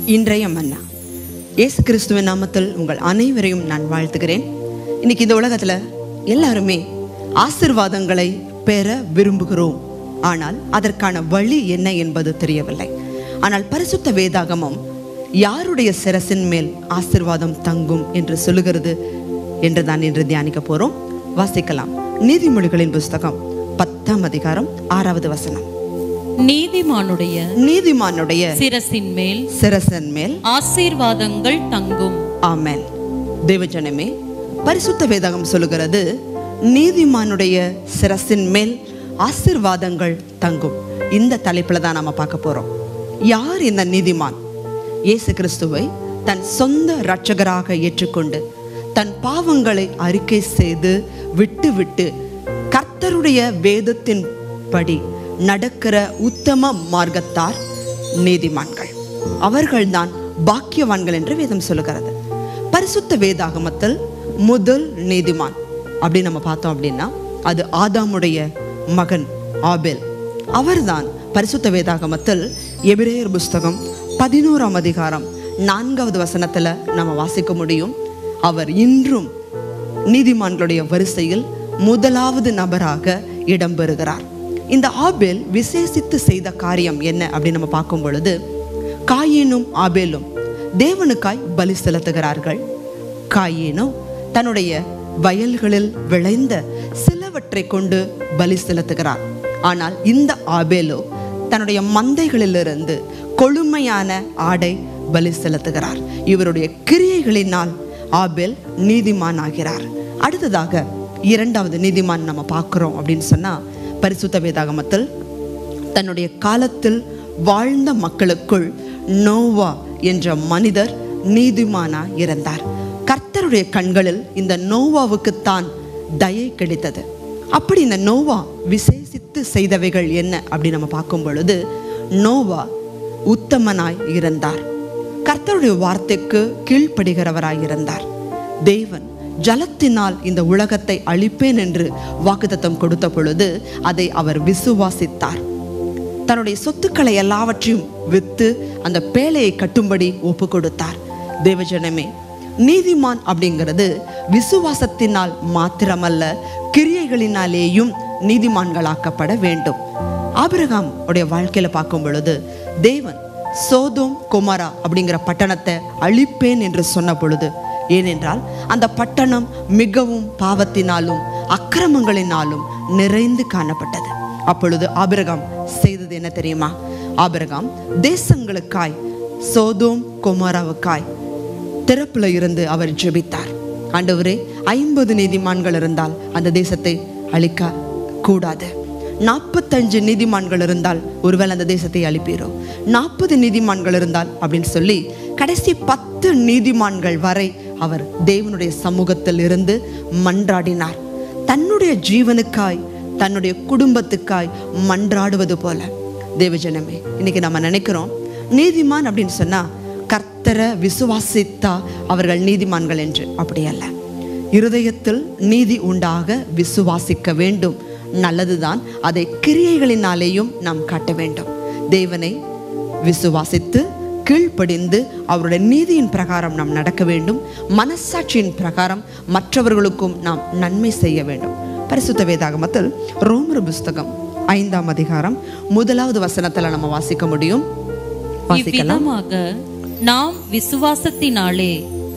இன்றைய மன்னா இயேசு கிறிஸ்துவின் நாமத்தில் உங்கள் அனைவரையும் நான் வாழ்த்துகிறேன் இன்னைக்கு இந்த உலகத்தில் எல்லாருமே ஆசிர்வாதங்களை பெற விரும்புகிறோம் ஆனால் அதற்கான வழி என்ன என்பது தெரியவில்லை ஆனால் பரிசுத்த வேதாகமம் யாருடைய சிரசின் மேல் ஆசிர்வாதம் தங்கும் என்று சொல்லுகிறது என்று தான் இன்று தியானிக்க போறோம் வாசிக்கலாம் நீதிமொழிகளின் புஸ்தகம் பத்தாம் அதிகாரம் ஆறாவது வசனம் நீதிமானுடைய நீதிமானுடைய சிரசின் மேல் சிரசன் மேல் ஆசீர்வாதங்கள் தங்கும் ஆமென் தேவஜனமே பரிசுத்த வேதகம் சொல்லுகிறது நீதிமானுடைய சிரசின் மேல் ஆசிர்வாதங்கள் தங்கும் இந்த தலைப்புல தான் நாம பார்க்க போறோம் யார் இந்த நீதிமான் இயேசு கிறிஸ்துவை தன் சொந்த இரட்சகராக ஏற்றுக்கொண்டு தன் பாவங்களை அறிக்கை செய்து விட்டு விட்டு கர்த்தருடைய வேதத்தின் படி நடக்கிற உத்தம மார்க்கத்தார் நீதிமான்கள் அவர்கள்தான் பாக்கியவான்கள் என்று வேதம் சொல்லுகிறது பரிசுத்த வேதாகமத்தில் முதல் நீதிமான் அப்படி நம்ம பார்த்தோம் அப்படின்னா அது ஆதாமுடைய மகன் ஆபேல் அவர்தான் பரிசுத்த வேதாகமத்தில் எபிரேயர் புஸ்தகம் பதினோராம் அதிகாரம் நான்காவது வசனத்துல நம்ம வாசிக்க முடியும் அவர் இன்றும் நீதிமான்களுடைய வரிசையில் முதலாவது நபராக இடம்பெறுகிறார் இந்த ஆபேல் விசேஷித்து செய்த காரியம் என்ன அப்படின்னு நம்ம பார்க்கும் பொழுது காயினும் ஆபேலும் தேவனுக்காய் பலி செலுத்துகிறார்கள் காயினோ தன்னுடைய வயல்களில் விளைந்த சிலவற்றை கொண்டு பலி செலுத்துகிறார் ஆனால் இந்த ஆபேலோ தன்னுடைய மந்தைகளிலிருந்து கொழுமையான ஆடை பலி செலுத்துகிறார் இவருடைய கிரியைகளினால் ஆபேல் நீதிமான் ஆகிறார் அடுத்ததாக இரண்டாவது நீதிமான் நம்ம பார்க்குறோம் அப்படின்னு சொன்னா பரிசுத்த வேதாகமத்தில் தன்னுடைய காலத்தில் வாழ்ந்த மக்களுக்குள் நோவா என்ற மனிதர் நீதிமானா இருந்தார் கர்த்தருடைய கண்களில் இந்த நோவாவுக்குத்தான் தயை கிடைத்தது அப்படி இந்த நோவா விசேஷித்து செய்தவைகள் என்ன அப்படி நம்ம பார்க்கும் பொழுது நோவா உத்தமனாய் இருந்தார் கர்த்தருடைய வார்த்தைக்கு கீழ்ப்படுகிறவராய் இருந்தார் தேவன் ஜலத்தினால் இந்த உலகத்தை அழிப்பேன் என்று வாக்குத்தத்தம் கொடுத்த பொழுது அதை அவர் விசுவாசித்தார் தன்னுடைய சொத்துக்களை எல்லாவற்றையும் வித்து அந்த பேழையை கட்டும்படி ஒப்பு கொடுத்தார் தேவஜனமே நீதிமான் அப்படிங்கிறது விசுவாசத்தினால் மாத்திரமல்ல கிரியைகளினாலேயும் நீதிமான்களாக்கப்பட வேண்டும் ஆபிரகாம் உடைய வாழ்க்கையில பார்க்கும் பொழுது தேவன் சோதோம் குமாரா அப்படிங்கிற பட்டணத்தை அழிப்பேன் என்று சொன்ன பொழுது ஏனென்றால் அந்த பட்டணம் மிகவும் பாவத்தினாலும் அக்கிரமங்களினாலும் நிறைந்து காணப்பட்டது அப்பொழுது ஆபிரகாம் செய்தது என்ன தெரியுமா ஆபிரகாம் தேசங்களுக்காய் சோதோம் குமாராவுக்காய் திறப்புல இருந்து அவர் ஜெபித்தார் ஆண்டவரே ஐம்பது நீதிமான்கள் இருந்தால் அந்த தேசத்தை அழிக்க கூடாது நாற்பத்தஞ்சு நீதிமான்கள் இருந்தால் ஒருவேளை அந்த தேசத்தை அழிப்பீரோ நாற்பது நீதிமான்கள் இருந்தால் அப்படின்னு சொல்லி கடைசி பத்து நீதிமான்கள் வரை அவர் தேவனுடைய சமூகத்தில் இருந்து மன்றாடினார் தன்னுடைய ஜீவனுக்காய் தன்னுடைய குடும்பத்துக்காய் மன்றாடுவது போல தேவஜனமே இன்னைக்கு நம்ம நினைக்கிறோம் நீதிமான் அப்படின்னு சொன்னா கர்த்தரை விசுவாசித்தா அவர்கள் நீதிமான்கள் என்று அப்படி அல்ல இருதயத்தில் நீதி உண்டாக விசுவாசிக்க வேண்டும் நல்லதுதான் அதை கிரியைகளினாலேயும் நாம் காட்ட வேண்டும் தேவனை விசுவாசித்து கீழ்ப்படிந்து அவருடைய நீதியின் பிரகாரம் நாம் நடக்க வேண்டும் மனசாட்சியின் பிரகாரம் மற்றவர்களுக்கும் நாம் நன்மை செய்ய வேண்டும் பரிசுத்த வேதாகமத்தில் ரோமர் புஸ்தகம் ஐந்தாம் அதிகாரம் முதலாவது வசனத்துல நம்ம வாசிக்க முடியும் வாசிக்கலாம் இவ்விதமாக நாம் விசுவாசத்தினாலே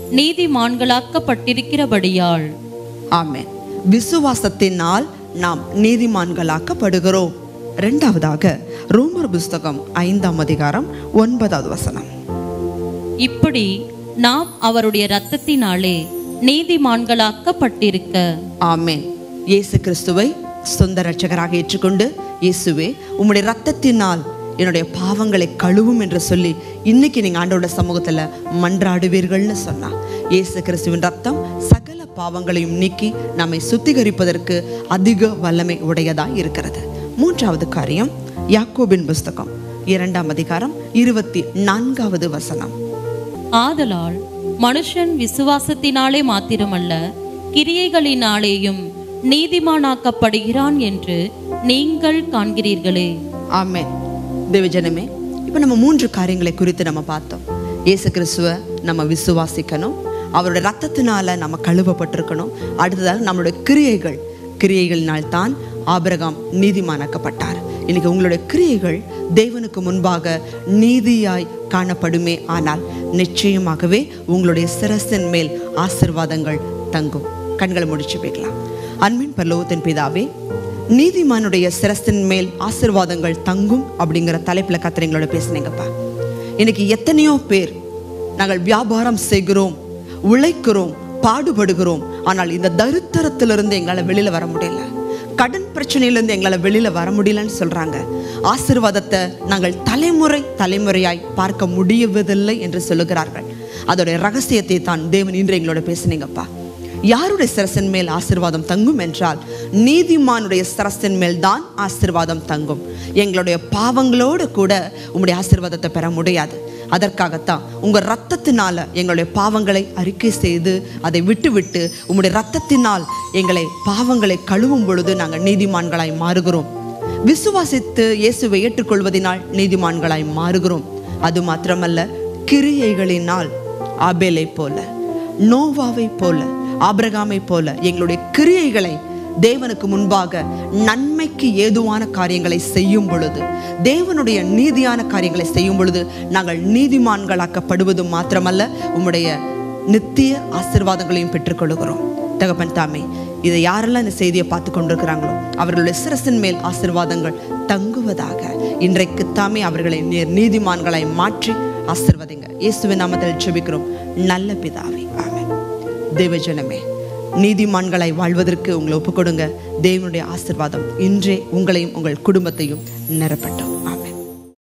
நீதிமான்களாக்கப்பட்டிருக்கிறபடியால் ஆமென் விசுவாசத்தினால் நாம் நீதிமான்களாக்கப்படுகிறோம் இரண்டாவதாக ரோமர் புஸ்தகம் ஐந்தாம் அதிகாரம் ஒன்பதாவது வசனம் இப்படி நாம் அவருடைய இரத்தத்தினாலே நீதிமான்களாக்கப்பட்டிருக்க ஆமென் இயேசு கிறிஸ்துவை சொந்த ரட்சகராக ஏற்றுக்கொண்டு இயேசுவே உம்முடைய ரத்தத்தினால் என்னுடைய பாவங்களை கழுவும் என்று சொல்லி இன்னைக்கு நீங்க ஆண்டோட சமூகத்துல மன்றாடுவீர்கள்னு சொன்னா இயேசு கிறிஸ்துவின் ரத்தம் சகல பாவங்களையும் நீக்கி நம்மை சுத்திகரிப்பதற்கு அதிக வல்லமை உடையதாய் இருக்கிறது மூன்றாவது காரியம் யாக்கோபின் புஸ்தகம் இரண்டாம் அதிகாரம் இருபத்தி நான்காவது வசனம் ஆதலால் மனுஷன் விசுவாசத்தினாலே மாத்திரமல்ல கிரியைகளினாலேயும் நீதிமானாக்கப்படுகிறான் என்று நீங்கள் காண்கிறீர்களே ஆமென் தேவஜனமே இப்போ நம்ம மூன்று காரியங்களை குறித்து நம்ம பார்த்தோம் இயேசு கிறிஸ்துவ நம்ம விசுவாசிக்கணும் அவருடைய ரத்தத்தினால நம்ம கழுவப்பட்டிருக்கணும் அடுத்ததாக நம்மளுடைய கிரியைகள் கிரியைகளினால் தான் ஆபிரகாம் நீதிமானாக்கப்பட்டார் இன்னைக்கு உங்களுடைய கிரியைகள் தேவனுக்கு முன்பாக நீதியாய் காணப்படுமே ஆனால் நிச்சயமாகவே உங்களுடைய சிரசின் மேல் ஆசிர்வாதங்கள் தங்கும் கண்களை முடிச்சு போய்க்கலாம் அன்பின் பரலோகத்தின் பிதாவே நீதிமானுடைய சிரசின் மேல் ஆசிர்வாதங்கள் தங்கும் அப்படிங்கிற தலைப்பில் கத்திரங்களோட பேசுனீங்கப்பா இன்னைக்கு எத்தனையோ பேர் நாங்கள் வியாபாரம் செய்கிறோம் உழைக்கிறோம் பாடுபடுகிறோம் ஆனால் இந்த தரித்திரத்திலிருந்து எங்களால் வெளியில் வர முடியல கடன் பிரச்சனையிலேருந்து எங்களால் வெளியில் வர முடியலன்னு சொல்கிறாங்க ஆசீர்வாதத்தை நாங்கள் தலைமுறை தலைமுறையாய் பார்க்க முடியவதில்லை என்று சொல்லுகிறார்கள் அதோடைய ரகசியத்தை தான் தேவன் இன்று எங்களோட பேசுனீங்கப்பா யாருடைய சிரசின் மேல் ஆசீர்வாதம் தங்கும் என்றால் நீதிமானுடைய சிரசின் மேல் தான் ஆசீர்வாதம் தங்கும் எங்களுடைய பாவங்களோடு கூட உங்களுடைய ஆசீர்வாதத்தை பெற முடியாது அதற்காகத்தான் உங்கள் ரத்தத்தினால எங்களுடைய பாவங்களை அறிக்கை செய்து அதை விட்டு விட்டு உங்களுடைய ரத்தத்தினால் எங்களை பாவங்களை கழுவும் பொழுது நாங்கள் நீதிமான்களாய் மாறுகிறோம் விசுவாசித்து இயேசுவை ஏற்றுக்கொள்வதனால் நீதிமான்களாய் மாறுகிறோம் அது மாத்திரமல்ல கிரியைகளினால் ஆபேலை போல நோவாவை போல ஆபிரகாமை போல எங்களுடைய கிரியைகளை தேவனுக்கு முன்பாக நன்மைக்கு ஏதுவான காரியங்களை செய்யும் பொழுது தேவனுடைய நீதியான காரியங்களை செய்யும் பொழுது நாங்கள் நீதிமான்களாக்கப்படுவது மாத்திரமல்ல உம்முடைய நித்திய ஆசீர்வாதங்களையும் பெற்றுக்கொள்கிறோம் தகப்பன் தாமே இதை யாரெல்லாம் இந்த செய்தியை பார்த்து கொண்டிருக்கிறாங்களோ அவர்களுடைய சிரசின் மேல் ஆசீர்வாதங்கள் தங்குவதாக இன்றைக்கு தாமே அவர்களை நீர் நீதிமான்களாய் மாற்றி ஆசிர்வதிங்க இயேசுவின் நாமத்தில் ஜெபிக்கிறோம் நல்ல பிதாவே ஆமென் தேவஜனமே நீதிமான்களாய் வாழ்வதற்கு உங்களை ஒப்புக்கொடுங்க தேவனுடைய ஆசிர்வாதம் இன்றே உங்களையும் உங்கள் குடும்பத்தையும் நிரப்பட்டும்